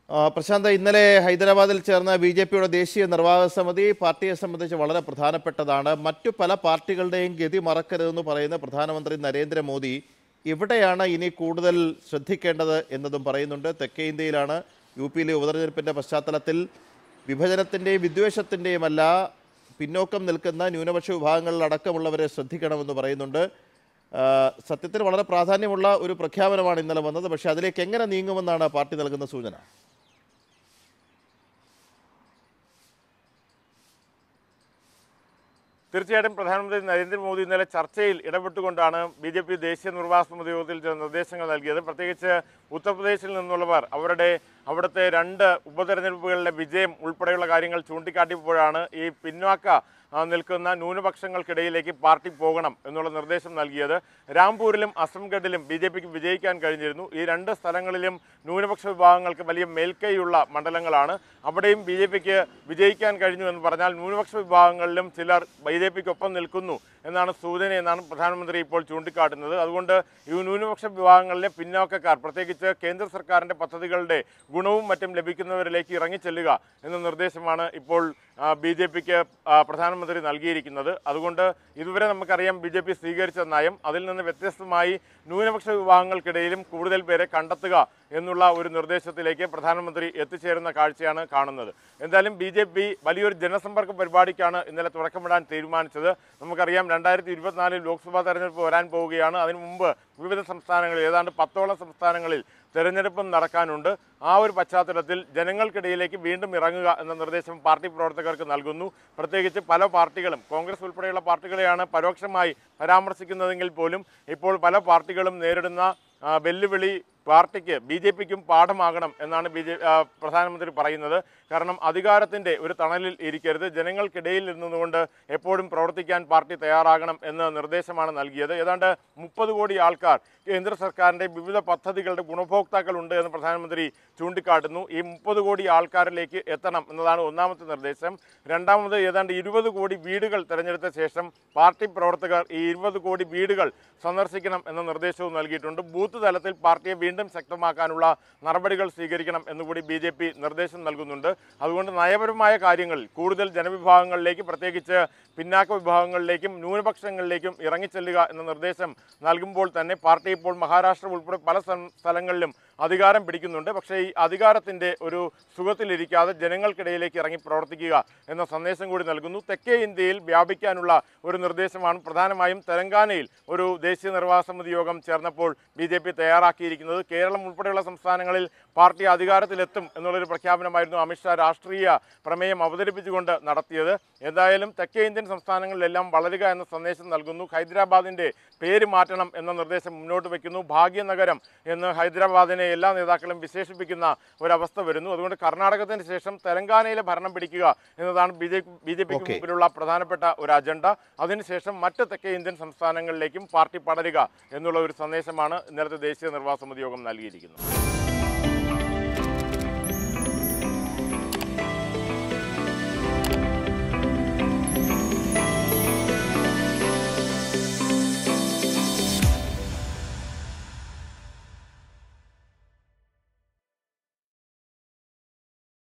ആ, പ്രശാന്ത് ഇന്നലെ ഹൈദരാബാദിൽ ചേർന്ന ബി ജെ പിയുടെ ദേശീയ നിർവാഹക സമിതി പാർട്ടിയെ സംബന്ധിച്ച് വളരെ പ്രധാനപ്പെട്ടതാണ് മറ്റു പല പാർട്ടികളുടെയും ഗതി മറക്കരുതെന്ന് പറയുന്ന പ്രധാനമന്ത്രി നരേന്ദ്രമോദി ഇവിടെയാണ് ഇനി കൂടുതൽ ശ്രദ്ധിക്കേണ്ടത് എന്നതും പറയുന്നുണ്ട് തെക്കേ ഇന്ത്യയിലാണ് യു പിയിലെ ഉപതെരഞ്ഞെടുപ്പിൻ്റെ പശ്ചാത്തലത്തിൽ വിഭജനത്തിൻ്റെയും വിദ്വേഷത്തിൻ്റെയും അല്ല പിന്നോക്കം നിൽക്കുന്ന ന്യൂനപക്ഷ വിഭാഗങ്ങളിലടക്കമുള്ളവരെ ശ്രദ്ധിക്കണമെന്ന് പറയുന്നുണ്ട് ആ, സത്യത്തിൽ വളരെ പ്രാധാന്യമുള്ള ഒരു പ്രഖ്യാപനമാണ് ഇന്നലെ വന്നത് പക്ഷേ അതിലേക്ക് എങ്ങനെ നീങ്ങുമെന്നാണ് പാർട്ടി നൽകുന്ന സൂചന തീർച്ചയായിട്ടും പ്രധാനമന്ത്രി നരേന്ദ്രമോദി ഇന്നലെ ചർച്ചയിൽ ഇടപെട്ടുകൊണ്ടാണ് ബി ജെ പി ദേശീയ നിർവാഹക സമിതി യോഗത്തിൽ ചില നിർദ്ദേശങ്ങൾ നൽകിയത് പ്രത്യേകിച്ച് ഉത്തർപ്രദേശിൽ നിന്നുള്ളവർ അവരുടെ അവിടുത്തെ രണ്ട് ഉപതെരഞ്ഞെടുപ്പുകളിലെ വിജയം ഉൾപ്പെടെയുള്ള കാര്യങ്ങൾ ചൂണ്ടിക്കാട്ടിയപ്പോഴാണ് ഈ പിന്നോക്ക ആ, നിൽക്കുന്ന ന്യൂനപക്ഷങ്ങൾക്കിടയിലേക്ക് പാർട്ടി പോകണം എന്നുള്ള നിർദ്ദേശം നൽകിയത് രാംപൂരിലും അസംഗഡിലും ബി ജെ പിക്ക് വിജയിക്കാൻ കഴിഞ്ഞിരുന്നു ഈ രണ്ട് സ്ഥലങ്ങളിലും ന്യൂനപക്ഷ വിഭാഗങ്ങൾക്ക് വലിയ മേൽക്കൈയുള്ള മണ്ഡലങ്ങളാണ് അവിടെയും ബി ജെ പിക്ക് വിജയിക്കാൻ കഴിഞ്ഞു എന്ന് പറഞ്ഞാൽ ന്യൂനപക്ഷ വിഭാഗങ്ങളിലും ചിലർ ബി ജെ പിക്കൊപ്പം നിൽക്കുന്നു എന്നാണ് സൂചന എന്നാണ് പ്രധാനമന്ത്രി ഇപ്പോൾ ചൂണ്ടിക്കാട്ടുന്നത് അതുകൊണ്ട് ഈ ന്യൂനപക്ഷ വിഭാഗങ്ങളിലെ പിന്നോക്കക്കാർ പ്രത്യേകിച്ച് കേന്ദ്ര സർക്കാരിൻ്റെ പദ്ധതികളുടെ ഗുണവും മറ്റും ലഭിക്കുന്നവരിലേക്ക് ഇറങ്ങിച്ചെല്ലുക എന്ന നിർദ്ദേശമാണ് ഇപ്പോൾ ബി ജെ പിക്ക് പ്രധാനമന്ത്രി നൽകിയിരിക്കുന്നത് അതുകൊണ്ട് ഇതുവരെ നമുക്കറിയാം ബി ജെ പി സ്വീകരിച്ച നയം അതിൽ നിന്ന് വ്യത്യസ്തമായി ന്യൂനപക്ഷ വിഭാഗങ്ങൾക്കിടയിലും കൂടുതൽ പേരെ കണ്ടെത്തുക എന്നുള്ള ഒരു നിർദ്ദേശത്തിലേക്ക് പ്രധാനമന്ത്രി എത്തിച്ചേരുന്ന കാഴ്ചയാണ് കാണുന്നത് എന്തായാലും ബി ജെ പി വലിയൊരു ജനസമ്പർക്ക പരിപാടിക്കാണ് ഇന്നലെ തുടക്കമിടാൻ തീരുമാനിച്ചത് നമുക്കറിയാം രണ്ടായിരത്തി ഇരുപത്തിനാലിൽ ലോക്സഭാ തെരഞ്ഞെടുപ്പ് വരാൻ പോവുകയാണ് അതിനു മുമ്പ് വിവിധ സംസ്ഥാനങ്ങളിൽ ഏതാണ്ട് പത്തോളം സംസ്ഥാനങ്ങളിൽ തെരഞ്ഞെടുപ്പും നടക്കാനുണ്ട് ആ ഒരു പശ്ചാത്തലത്തിൽ ജനങ്ങൾക്കിടയിലേക്ക് വീണ്ടും ഇറങ്ങുക എന്ന നിർദ്ദേശം പാർട്ടി പ്രവർത്തകർക്ക് നൽകുന്നു പ്രത്യേകിച്ച് പല പാർട്ടികളും കോൺഗ്രസ് ഉൾപ്പെടെയുള്ള പാർട്ടികളെയാണ് പരോക്ഷമായി പരാമർശിക്കുന്നതെങ്കിൽ പോലും ഇപ്പോൾ പല പാർട്ടികളും നേരിടുന്ന ആ, വെല്ലുവിളി പാർട്ടിക്ക് ബി ജെ പിക്കും പാഠമാകണം എന്നാണ് ബി ജെ പ്രധാനമന്ത്രി പറയുന്നത് കാരണം അധികാരത്തിൻ്റെ ഒരു തണലിൽ ഇരിക്കരുത് ജനങ്ങൾക്കിടയിൽ നിന്നുകൊണ്ട് എപ്പോഴും പ്രവർത്തിക്കാൻ പാർട്ടി തയ്യാറാകണം എന്ന നിർദ്ദേശമാണ് നൽകിയത് ഏതാണ്ട് മുപ്പത് കോടി ആൾക്കാർ കേന്ദ്ര സർക്കാരിൻ്റെ വിവിധ പദ്ധതികളുടെ ഗുണഭോക്താക്കളുണ്ട് എന്ന് പ്രധാനമന്ത്രി ചൂണ്ടിക്കാട്ടുന്നു ഈ മുപ്പത് കോടി ആൾക്കാരിലേക്ക് എത്തണം എന്നതാണ് ഒന്നാമത്തെ നിർദ്ദേശം രണ്ടാമത് ഏതാണ്ട് ഇരുപത് കോടി വീടുകൾ തിരഞ്ഞെടുത്ത ശേഷം പാർട്ടി പ്രവർത്തകർ ഈ ഇരുപത് കോടി വീടുകൾ സന്ദർശിക്കണം എന്ന നിർദ്ദേശവും നൽകിയിട്ടുണ്ട് ബൂത്ത് തലത്തിൽ പാർട്ടിയെ വീണ്ടും ശക്തമാക്കാനുള്ള നടപടികൾ സ്വീകരിക്കണം എന്നുകൂടി ബി ജെ പി നിർദ്ദേശം നൽകുന്നുണ്ട് അതുകൊണ്ട് നയപരമായ കാര്യങ്ങളിൽ കൂടുതൽ ജനവിഭാഗങ്ങളിലേക്ക് പ്രത്യേകിച്ച് പിന്നാക്ക വിഭാഗങ്ങളിലേക്കും ന്യൂനപക്ഷങ്ങളിലേക്കും ഇറങ്ങിച്ചെല്ലുക എന്ന നിർദ്ദേശം നൽകുമ്പോൾ തന്നെ പാർട്ടി ഇപ്പോൾ മഹാരാഷ്ട്ര ഉൾപ്പെടെ പല സ്ഥ- സ്ഥലങ്ങളിലും അധികാരം പിടിക്കുന്നുണ്ട് പക്ഷേ ഈ അധികാരത്തിൻ്റെ ഒരു സുഖത്തിലിരിക്കാതെ ജനങ്ങൾക്കിടയിലേക്ക് ഇറങ്ങി പ്രവർത്തിക്കുക എന്ന സന്ദേശം കൂടി നൽകുന്നു തെക്കേ ഇന്ത്യയിൽ വ്യാപിക്കാനുള്ള ഒരു നിർദ്ദേശമാണ് പ്രധാനമായും തെലങ്കാനയിൽ ഒരു ദേശീയ നിർവാഹക സമിതി യോഗം ചേർന്നപ്പോൾ ബി ജെ പി തയ്യാറാക്കിയിരിക്കുന്നത് കേരളം ഉൾപ്പെടെയുള്ള സംസ്ഥാനങ്ങളിൽ പാർട്ടി അധികാരത്തിലെത്തും എന്നുള്ളൊരു പ്രഖ്യാപനമായിരുന്നു അമിത്ഷാ രാഷ്ട്രീയ പ്രമേയം അവതരിപ്പിച്ചുകൊണ്ട് നടത്തിയത് എന്തായാലും തെക്കേ ഇന്ത്യൻ സംസ്ഥാനങ്ങളിലെല്ലാം വളരുക എന്ന സന്ദേശം നൽകുന്നു ഹൈദരാബാദിൻ്റെ പേര് മാറ്റണം എന്ന നിർദ്ദേശം മുന്നോട്ട് വയ്ക്കുന്നു ഭാഗ്യനഗരം എന്ന് ഹൈദരാബാദിനെ എല്ലാ നേതാക്കളും വിശേഷിപ്പിക്കുന്ന ഒരവസ്ഥ വരുന്നു അതുകൊണ്ട് കർണാടകത്തിന് ശേഷം തെലങ്കാനയിലെ ഭരണം പിടിക്കുക എന്നതാണ് ബി ജെ ബി ജെ പിക്ക് Okay. മുമ്പിലുള്ള പ്രധാനപ്പെട്ട ഒരു അജണ്ട അതിനുശേഷം മറ്റ് തെക്കേ ഇന്ത്യൻ സംസ്ഥാനങ്ങളിലേക്കും പാർട്ടി പടരുക എന്നുള്ള ഒരു സന്ദേശമാണ് ഇന്നലത്തെ ദേശീയ നിർവാഹക സമിതി യോഗം നൽകിയിരിക്കുന്നത്